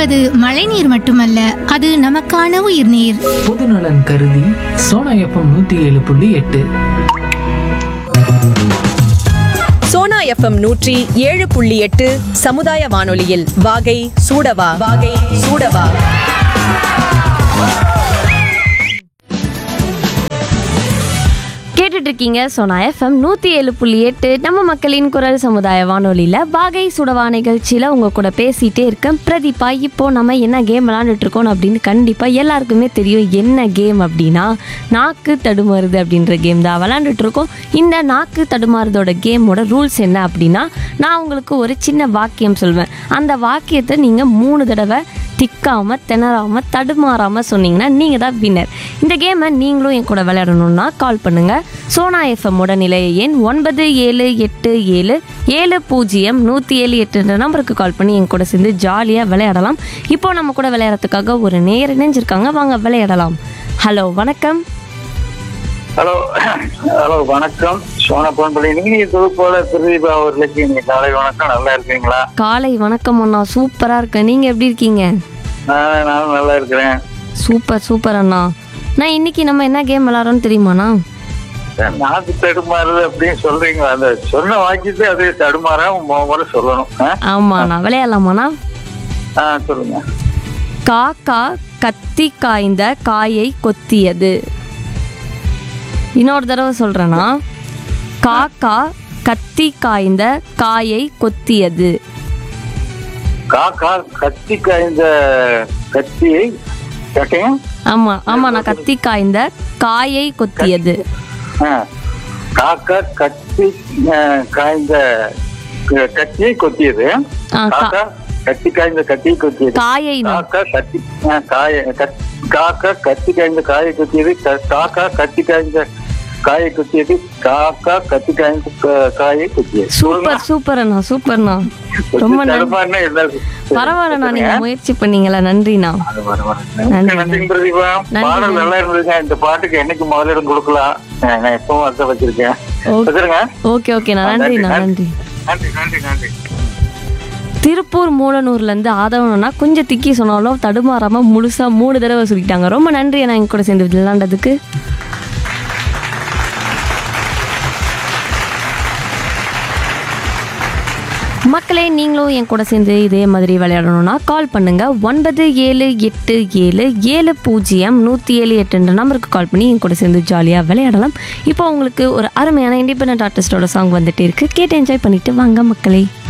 என்பது மழைநீர் மட்டுமல்ல அது நமக்கான உயிர்நீர் பொதுநலன் கருதி சோனா எஃப்எம் நூத்தி ஏழு புள்ளி எட்டு சோனா எஃப்எம் நூற்றி ஏழு புள்ளி எட்டு சமுதாய வானொலியில் வாகை சூடவா வாகை சூடவா கேட்டுட்டு இருக்கீங்க சோனா எஃப்எம் நூற்றி ஏழு புள்ளி எட்டு நம்ம மக்களின் குரல் சமுதாய வானொலியில் வாகை சுடவா நிகழ்ச்சியில் உங்கள் கூட பேசிகிட்டே இருக்கேன் பிரதீபா இப்போ நம்ம என்ன கேம் விளாண்டுட்டு இருக்கோம் அப்படின்னு கண்டிப்பாக எல்லாருக்குமே தெரியும் என்ன கேம் அப்படின்னா நாக்கு தடுமாறுது அப்படின்ற கேம் தான் விளாண்டுட்டு இருக்கோம் இந்த நாக்கு தடுமாறுதோட கேமோட ரூல்ஸ் என்ன அப்படின்னா நான் உங்களுக்கு ஒரு சின்ன வாக்கியம் சொல்வேன் அந்த வாக்கியத்தை நீங்கள் மூணு தடவை திக்காம திணறாம தடுமாறாம சொன்னீங்கன்னா நீங்க தான் வின்னர் இந்த கேமை நீங்களும் என் கூட விளையாடணும்னா கால் பண்ணுங்க சோனா எஃப்எம்மோட நிலைய எண் ஒன்பது ஏழு எட்டு ஏழு ஏழு பூஜ்ஜியம் நூற்றி ஏழு எட்டுன்ற நம்பருக்கு கால் பண்ணி என் கூட சேர்ந்து ஜாலியாக விளையாடலாம் இப்போ நம்ம கூட விளையாடுறதுக்காக ஒரு நேர் இணைஞ்சிருக்காங்க வாங்க விளையாடலாம் ஹலோ வணக்கம் ஹலோ ஹலோ வணக்கம் சோனா பொன்பள்ளி நீங்க தொகுப்போல பிரதீபா அவர்களுக்கு நீங்க காலை வணக்கம் நல்லா இருக்கீங்களா காலை வணக்கம் அண்ணா சூப்பராக இருக்கேன் நீங்கள் எப்படி இருக்கீங்க நான் நானும் நல்லா இருக்கிறேன் சூப்பர் சூப்பர் அண்ணா நான் இன்னைக்கு நம்ம என்ன கேம் விளாட்றோன்னு தெரியுமாண்ணா நாக்கு தடுமாறுது அப்படின்னு சொல்றீங்க அந்த சொன்ன வாக்கியத்தை அது தடுமாறாம முறை சொல்லணும் ஆ? ஆமாண்ணா விளையாடலாமாண்ணா ஆ சொல்லுங்க காக்கா கத்தி காய்ந்த காயை கொத்தியது இன்னொரு தடவை சொல்றேன்னா காக்கா கத்தி காய்ந்த காயை கொத்தியது காக்கா கத்தி காய்ந்த கத்தியை கட்டையும் ஆமா ஆமா நான் கத்தி காய்ந்த காயை கொத்தியது ஆ. காக்கா கத்தி ஆ, காய்ந்த க- கத்தியை கொத்தியது ஆ, கா- காக்கா கத்தி காய்ந்த கத்தியை கொத்தியது காயை காக்கா கத்தி ஆ, காய கத்- காக்கா கத்தி காய்ந்த காயை குத்தியது க- காக்கா கத்தி காய்ந்த காயை குத்தியது காக்கா கத்தி காய்ந்த கா- காயை குத்தியது சூப்பர் சூப்பர் அண்ணா சூப்பர்ண்ணா ரொம்ப நன்றி தடுமாறுனா என்ன? பரவாயில்லண்ணா நீங்க முயற்சி பண்ணீங்களா நன்றிண்ணா அது வர வர. நன்றி. நன்றி பிரதீபா நன்றி. பாடல் நல்லா இருந்ததுங்க இந்த பாட்டுக்கு என்னைக்கு முதலிடம் கொடுக்கலாம் ஆ, நான் எப்பவும் அதை வச்சிருக்கேன் ஓகே வச்சிருங்க ஓகே ஓகேண்ணா நன்றிண்ணா நன்றி நன்றி நன்றி நன்றி திருப்பூர் மூலனூர்லேருந்து ஆதவனா கொஞ்சம் திக்கி சொன்னாலும் தடுமாறாம முழுசா மூணு தடவை சொல்லிட்டாங்க ரொம்ப நன்றி நான் எங்க கூட சேர்ந்து விளையாண்டதுக்கு மக்களே நீங்களும் என் கூட சேர்ந்து இதே மாதிரி விளையாடணும்னா கால் பண்ணுங்க ஒன்பது ஏழு எட்டு ஏழு ஏழு பூஜ்ஜியம் நூற்றி ஏழு எட்டுன்ற நம்பருக்கு கால் பண்ணி என் கூட சேர்ந்து ஜாலியாக விளையாடலாம் இப்போ உங்களுக்கு ஒரு அருமையான இண்டிபெண்ட் ஆர்டிஸ்டோட சாங் வந்துட்டு இருக்கு கேட்டு என்ஜாய் பண்ணிட்டு வாங்க மக்களே